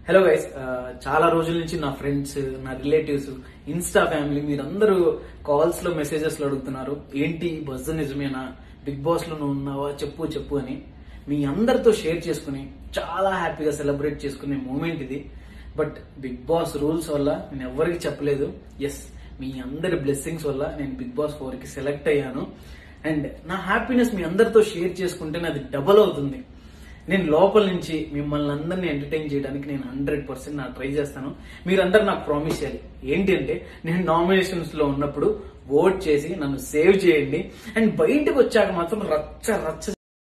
hello guys చాలా రోజుల నుంచి నా ఫ్రెండ్స్ నా రిలేటివ్స్ ఇన్స్టా ఫ్యామిలీ మీరందరూ కాల్స్ లో మెసేజెస్ లో అడుగుతున్నారు ఏంటి బజ్ నిజమేనా బిగ్ బాస్ లో నువ్వు ఉన్నావా చెప్పు చెప్పు అని మీ అందరితో షేర్ చేసుకుని చాలా హ్యాపీగా సెలబ్రేట్ చేసుకునే మూమెంట్ ఇది బట్ బిగ్ బాస్ రూల్స్ వల్ల నేను ఎవరికి చెప్పలేదు ఎస్ మీ అందరి బ్లెస్సింగ్స్ వల్ల నేను బిగ్ బాస్ ఫోర్ కి సెలెక్ట్ అయ్యాను అండ్ నా హ్యాపీనెస్ మీ అందరితో షేర్ చేసుకుంటే అది డబల్ అవుతుంది నేను లోపల నుంచి మిమ్మల్ని అందరినీ ఎంటర్టైన్ చేయడానికి నేను హండ్రెడ్ పర్సెంట్ నా ట్రై చేస్తాను మీరందరూ నాకు ప్రామిస్ చేయాలి ఏంటి అంటే నేను నామినేషన్స్ లో ఉన్నప్పుడు ఓట్ చేసి నన్ను సేవ్ చేయండి అండ్ బయటకు వచ్చాక మాత్రం రచ్చ రచ్చ